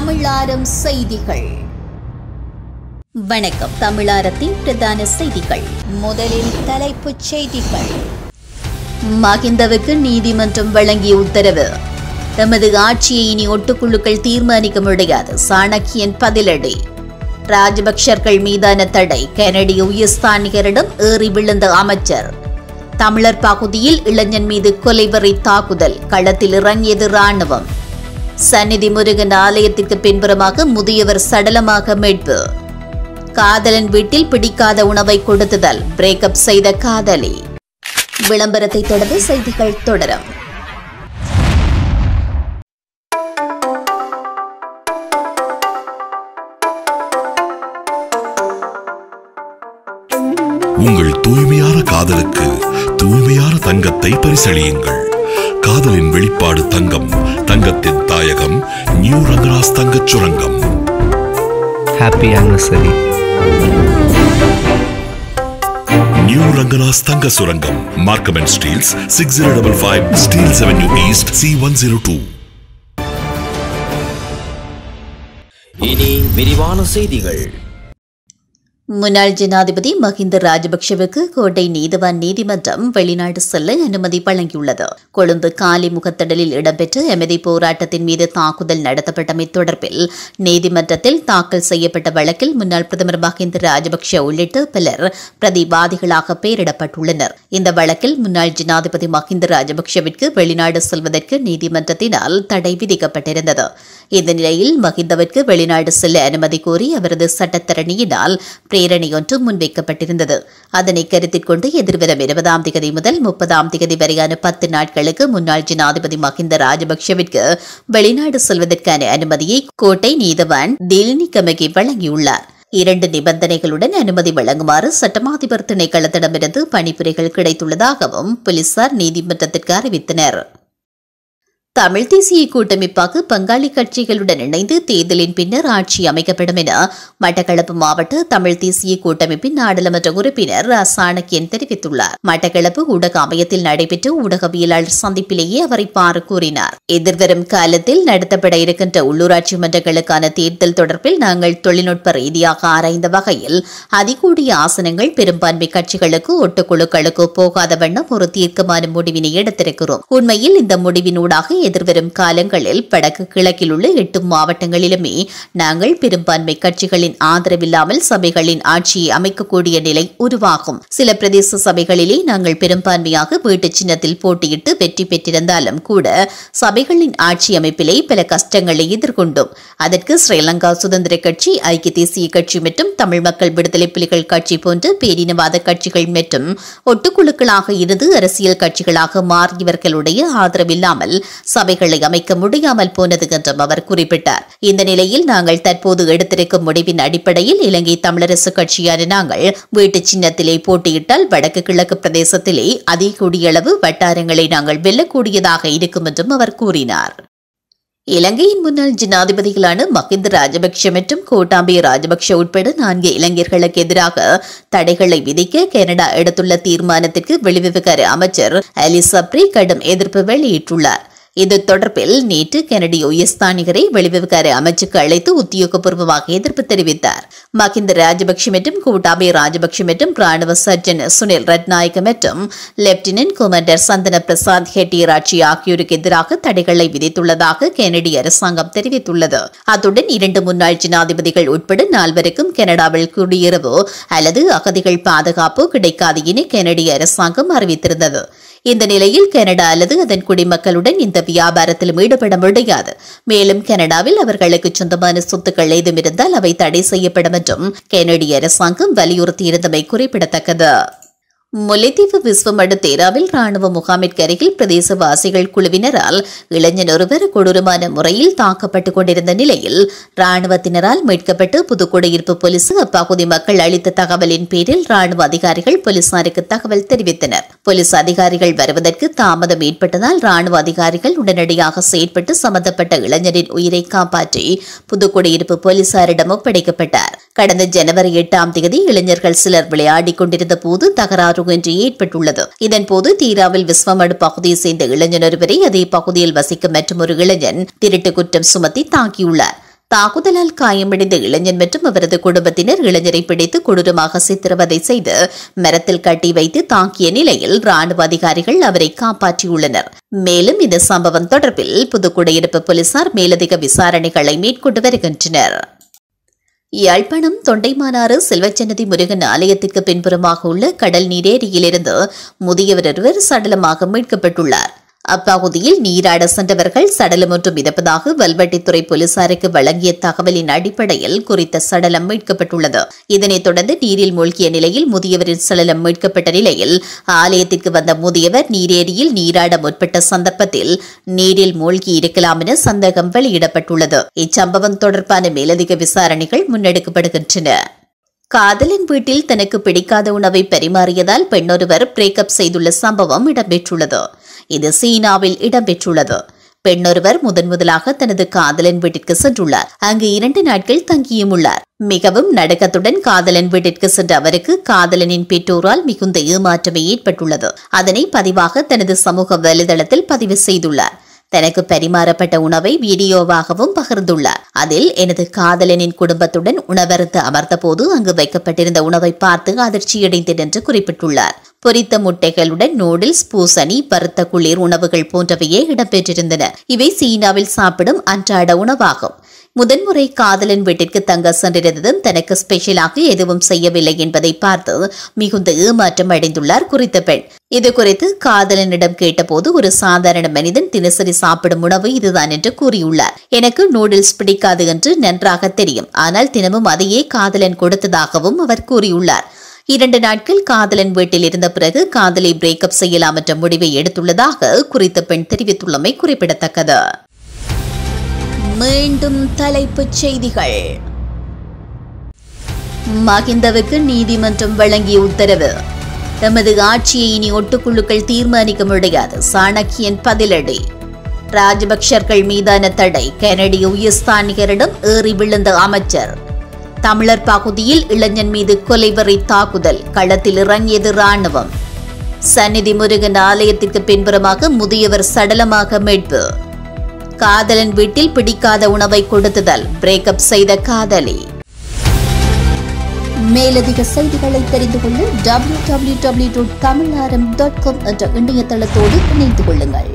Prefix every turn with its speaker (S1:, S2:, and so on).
S1: தமிழாரம் செய்திகள் வணக்கம் தமிழாரத்தின் பிரதான செய்திகள் முதலில் தலைப்புச் செய்திகள் மகிந்தவுக்கு நீதிமன்றம் வழங்கிய உத்தரவு தமது ஆட்சியை இனி ஒட்டுக்குழுக்கள் தீர்மானிக்க முடியாது சாணக்கியன் பதிலடி ராஜபக்சர்கள் மீதான தடை கனடிய உயர்ஸ்தானிகரிடம் ஏறி விழுந்த அமைச்சர் தமிழர் பகுதியில் இளைஞன் மீது கொலைவெறி தாக்குதல் களத்தில் இறங்கியது ராணுவம் சந்நிதி முருகன் ஆலயத்திற்கு பின்புறமாக முதியவர் சடலமாக மீட்பு காதலன் வீட்டில் பிடிக்காத உணவை கொடுத்ததால் பிரேக்கப் செய்த காதலி விளம்பரத்தை தொடர்ந்து செய்திகள் தொடரும்
S2: உங்கள் தூய்மையான காதலுக்கு தூய்மையான தங்கத்தை பரிசளியுங்கள் காதலின் வெளிப்பாடு தங்கம் தங்கத்தின் தாயகம் நியூ ரங்கராஸ் தங்கச் சுரங்கம்
S3: ஹாப்பி ஆனிவர்சரி
S2: நியூ ரங்கராஸ் தங்க சுரங்கம் மார்க்கம் and steels six zero double five steel avenue east C one zero two
S4: இனி விரிவான செய்திகள்
S1: முன்னாள் ஜனாதிபதி மஹிந்த ராஜபக்ஷவுக்கு கோட்டை நீதவான் நீதிமன்றம் வெளிநாடு செல்ல அனுமதி வழங்கியுள்ளது கொழும்பு காலி முகத்திடலில் இடம்பெற்ற எமதி போராட்டத்தின் மீது தாக்குதல் நடத்தப்பட்டமை தொடர்பில் நீதிமன்றத்தில் தாக்கல் செய்யப்பட்ட வழக்கில் முன்னாள் பிரதமர் மஹிந்த ராஜபக்ஷ உள்ளிட்ட பலர் பிரதிவாதிகளாக பெயரிடப்பட்டுள்ளனர் இந்த வழக்கில் முன்னாள் ஜனாதிபதி மஹிந்த ராஜபக்ஷவிற்கு வெளிநாடு செல்வதற்கு நீதிமன்றத்தினால் தடை விதிக்கப்பட்டிருந்தது இந்த நிலையில் மஹிந்தவிற்கு வெளிநாடு செல்ல அனுமதி கோரி அவரது சட்டத்தரணியினால் பிரேரணை ஒன்று முன்வைக்கப்பட்டிருந்தது அதனை கருத்தில் கொண்டு எதிர்வரும் இருபதாம் திகதி முதல் முப்பதாம் திகதி வரையான பத்து நாட்களுக்கு முன்னாள் ஜனாதிபதி மஹிந்த ராஜபக்ஷவிற்கு வெளிநாடு செல்வதற்கான அனுமதியை கோட்டை நீதவான் தில்னி கமகி வழங்கியுள்ளார் இரண்டு நிபந்தனைகளுடன் அனுமதி வழங்குமாறு சட்டமாதிபர் திணைக்களத்திடமிருந்து பணிப்புரைகள் கிடைத்துள்ளதாகவும் போலீசார் நீதிமன்றத்திற்கு அறிவித்தனர் தமிழ் தேசிய கூட்டமைப்பாக பங்காளி கட்சிகளுடன் இணைந்து தேர்தலின் பின்னர் ஆட்சி அமைக்கப்படும் என மட்டக்களப்பு மாவட்ட தமிழ் தேசிய கூட்டமைப்பின் நாடாளுமன்ற உறுப்பினர் ரா. சாணக்கியன் தெரிவித்துள்ளார் மட்டக்களப்பு ஊடக அமையத்தில் நடைபெற்ற ஊடகவியலாளர் சந்திப்பிலேயே அவர் இவ்வாறு கூறினார் எதிர்வரும் காலத்தில் நடத்தப்பட இருக்கின்ற உள்ளூராட்சி மன்றங்களுக்கான தேர்தல் தொடர்பில் நாங்கள் தொழில்நுட்ப ரீதியாக ஆராய்ந்த வகையில் அதிகூடிய ஆசனங்கள் பெரும்பான்மை கட்சிகளுக்கு ஒட்டுக்குழுக்களுக்கு போகாத வண்ணம் ஒரு தீர்க்கமான முடிவினை எடுத்திருக்கிறோம் உண்மையில் இந்த முடிவினூடாக எதிர்வரும் காலங்களில் வடக்கு கிழக்கில் உள்ள எட்டு மாவட்டங்களிலுமே நாங்கள் பெரும்பான்மை கட்சிகளின் ஆதரவில்லாமல் சபைகளின் ஆட்சியை அமைக்கக்கூடிய நிலை உருவாகும் சில பிரதேச சபைகளிலே நாங்கள் பெரும்பான்மையாக வீட்டு சின்னத்தில் போட்டியிட்டு வெற்றி பெற்றிருந்தாலும் கூட சபைகளின் ஆட்சி அமைப்பிலே பல கஷ்டங்களை எதிர்கொண்டோம் அதற்கு ஸ்ரீலங்கா சுதந்திர கட்சி ஐக்கிய தேசிய கட்சி மற்றும் தமிழ் மக்கள் விடுதலை புலிகள் கட்சி போன்ற பேரினவாத கட்சிகள் மற்றும் ஒட்டுக்குழுக்களாக இருந்து அரசியல் கட்சிகளாக மாறியவர்களுடைய ஆதரவில்லாமல் சபைகளை அமைக்க முடியாமல் போனது என்றும் அவர் குறிப்பிட்டார் இந்த நிலையில் நாங்கள் தற்போது எடுத்திருக்கும் முடிவின் அடிப்படையில் இலங்கை தமிழரசு கட்சியான நாங்கள் வீட்டு சின்னத்திலே போட்டியிட்டால் வடக்கு கிழக்கு பிரதேசத்திலே அதிக கூடியளவு வட்டாரங்களை நாங்கள் வெல்லக்கூடியதாக இருக்கும் என்றும் அவர் கூறினார் இலங்கையின் முன்னாள் ஜனாதிபதிகளான மஹிந்த ராஜபக்ஷ மற்றும் கோட்டாபய ராஜபக்ஷ உட்பட நான்கு இளைஞர்களுக்கு எதிராக தடைகளை விதிக்க கனடா எடுத்துள்ள தீர்மானத்திற்கு வெளிவிவகார அமைச்சர் அலிசப்ரி கடும் எதிர்ப்பு வெளியிட்டுள்ளார் இது தொடர்பில் நேற்று கனடிய உயர்ஸ்தானிகரை வெளிவிவகார அமைச்சுக்கு அழைத்து உத்தியோகபூர்வமாக எதிர்ப்பு தெரிவித்தார் மஹிந்த ராஜபக்ஷ மற்றும் கூட்டாபய ராஜபக்ஷ மற்றும் ராணுவ சர்ஜன் சுனில் ரட்நாயக்க மற்றும் லெப்டினன்ட் கமாண்டர் சந்தன பிரசாத் ஹெட்டியராட்சி ஆகியோருக்கு எதிராக தடைகளை விதித்துள்ளதாக கனடிய அரசாங்கம் தெரிவித்துள்ளது அத்துடன் இரண்டு முன்னாள் ஜனாதிபதிகள் உட்பட நால்வருக்கும் கனடாவில் குடியேறவோ அல்லது அகதிகள் பாதுகாப்போ கிடைக்காது என கனடிய அரசாங்கம் அறிவித்திருந்தது இந்த நிலையில் கனடா அல்லது அதன் குடிமக்களுடன் இந்த வியாபாரத்திலும் ஈடுபட முடியாது மேலும் கனடாவில் அவர்களுக்கு சொந்தமான சொத்துக்கள் ஏதும் இருந்தால் அவை தடை செய்யப்படும் என்றும் கனடிய அரசாங்கம் வலியுறுத்தியிருந்தமை குறிப்பிடத்தக்கது முல்லைத்தீவு விஸ்வமடு தேராவில் ராணுவ முகாமிற்கு அருகில் பிரதேசவாசிகள் குழுவினரால் இளைஞன் ஒருவர் கொடூரமான முறையில் தாக்கப்பட்டுக் கொண்டிருந்த நிலையில் ராணுவத்தினரால் மீட்கப்பட்டு புதுக்குடியிருப்பு போலீஸ் அப்பகுதி மக்கள் அளித்த தகவலின் பேரில் ராணுவ அதிகாரிகள் போலீசாருக்கு தகவல் தெரிவித்தனர் போலீஸ் அதிகாரிகள் வருவதற்கு தாமதம் ஏற்பட்டதால் ராணுவ அதிகாரிகள் உடனடியாக செயற்பட்டு சம்பந்தப்பட்ட இளைஞரின் உயிரை காப்பாற்றி புதுக்குடியிருப்பு போலீசாரிடம் ஒப்படைக்கப்பட்டார் கடந்த ஜனவரி எட்டாம் தேதி இளைஞர்கள் சிலர் விளையாடிக் கொண்டிருந்த போது தகராறு ஒன்று ஏற்பட்டுள்ளது இதன்போது தீராவில் விஸ்வமடு பகுதியை சேர்ந்த இளைஞர் ஒருவரை அதே பகுதியில் வசிக்கும் மற்றொரு இளைஞன் திருட்டு குற்றம் சுமத்தி தாக்கியுள்ளார் தாக்குதலால் காயமடைந்த இளைஞன் மற்றும் அவரது குடும்பத்தினர் இளைஞரை பிடித்து கொடூரமாக சித்திரவதை செய்து மரத்தில் கட்டி வைத்து தாக்கிய நிலையில் ராணுவ அதிகாரிகள் அவரை காப்பாற்றியுள்ளனர் மேலும் இந்த சம்பவம் தொடர்பில் புதுக்குடியிருப்பு போலீசார் மேலதிக விசாரணைகளை மேற்கொண்டு வருகின்றனர் யாழ்ப்பாணம் தொண்டைமானாறு செல்வச்சன்னதி முருகன் ஆலயத்திற்கு பின்புறமாக உள்ள கடல் நீரேரியிலிருந்து முதியவர் ஒருவர் சடலமாக மீட்கப்பட்டுள்ளார் அப்பகுதியில் நீராட சென்றவர்கள் சடலம் ஒன்று மிதப்பதாக வல்வட்டித்துறை போலீசாருக்கு வழங்கிய தகவலின் அடிப்படையில் குறித்த சடலம் மீட்கப்பட்டுள்ளது இதனைத் தொடர்ந்து நீரில் மூழ்கிய நிலையில் முதியவரின் சடலம் மீட்கப்பட்ட நிலையில் ஆலயத்திற்கு வந்த முதியவர் நீரேரியில் நீராட முற்பட்ட சந்தர்ப்பத்தில் நீரில் மூழ்கி இருக்கலாம் என சந்தேகம் வெளியிடப்பட்டுள்ளது இச்சம்பவம் தொடர்பான மேலதிக விசாரணைகள் முன்னெடுக்கப்படுகின்றன காதலின் வீட்டில் தனக்கு பிடிக்காத உணவை பரிமாறியதால் பெண்ணொருவர் பிரேக்கப் செய்துள்ள சம்பவம் இடம்பெற்றுள்ளது இது சீனாவில் இடம்பெற்றுள்ளது பெண்ணொருவர் முதன் முதலாக தனது காதலன் வீட்டிற்கு சென்றுள்ளார் அங்கு இரண்டு நாட்கள் தங்கியும் உள்ளார் மிகவும் நடுக்கத்துடன் காதலன் வீட்டிற்கு சென்ற அவருக்கு காதலனின் பெற்றோரால் மிகுந்த ஏமாற்றமே ஏற்பட்டுள்ளது அதனை பதிவாக தனது சமூக வலைதளத்தில் பதிவு செய்துள்ளார் தனக்கு பரிமாறப்பட்ட உணவை வீடியோவாகவும் பகிர்ந்துள்ளார் அதில் எனது காதலனின் குடும்பத்துடன் உணவருந்த அமர்ந்தபோது அங்கு வைக்கப்பட்டிருந்த உணவை பார்த்து அதிர்ச்சியடைந்தேன் என்று குறிப்பிட்டுள்ளார் பொரித்த முட்டைகளுடன் நூடுல்ஸ் பூசணி பருத்த குளிர் உணவுகள் போன்றவையே இடம்பெற்றிருந்தன இவை சீனாவில் சாப்பிடும் அன்றாட உணவாகும் முதன்முறை காதலன் வீட்டிற்கு தங்க சென்றிருந்ததும் தனக்கு ஸ்பெஷலாக எதுவும் செய்யவில்லை என்பதை பார்த்து மிகுந்த ஏமாற்றம் அடைந்துள்ளார் குறித்த பெண் இது குறித்து காதலனிடம் கேட்டபோது ஒரு சாதாரண மனிதன் தினசரி சாப்பிடும் உணவு இதுதான் என்று கூறியுள்ளார் எனக்கு நூடுல்ஸ் பிடிக்காது என்று நன்றாக தெரியும் ஆனால் தினமும் அதையே காதலன் கொடுத்ததாகவும் அவர் கூறியுள்ளார் இரண்டு நாட்கள் காதலன் வீட்டில் இருந்த பிறகு காதலை பிரேக்கப் செய்யலாம் என்ற முடிவை எடுத்துள்ளதாக குறித்த பெண் தெரிவித்துள்ளமை குறிப்பிடத்தக்கது மீண்டும் தலைப்புச் செய்திகள் மகிந்தவுக்கு நீதிமன்றம் வழங்கிய உத்தரவு எமது ஆட்சியை இனி ஒட்டுக்குழுக்கள் தீர்மானிக்க முடியாது சாணக்கியன் பதிலடி ராஜபக்சர்கள் மீதான தடை கனடிய உயர்ஸ்தானிகரிடம் ஏறி விழுந்த அமைச்சர் தமிழர் பகுதியில் இளைஞன் மீது கொலைவெறி தாக்குதல் களத்தில் இறங்கியது ராணுவம் சந்நிதி முருகன் ஆலயத்திற்கு பின்புறமாக முதியவர் சடலமாக மீட்பு காதலன் வீட்டில் பிடிக்காத உணவை கொடுத்ததால் பிரேக்கப் செய்த காதலி மேலதிக செய்திகளை தெரிந்து கொள்ள W W W dot Tamil dot com என்ற இணையதளத்தோடு இணைந்து கொள்ளுங்கள்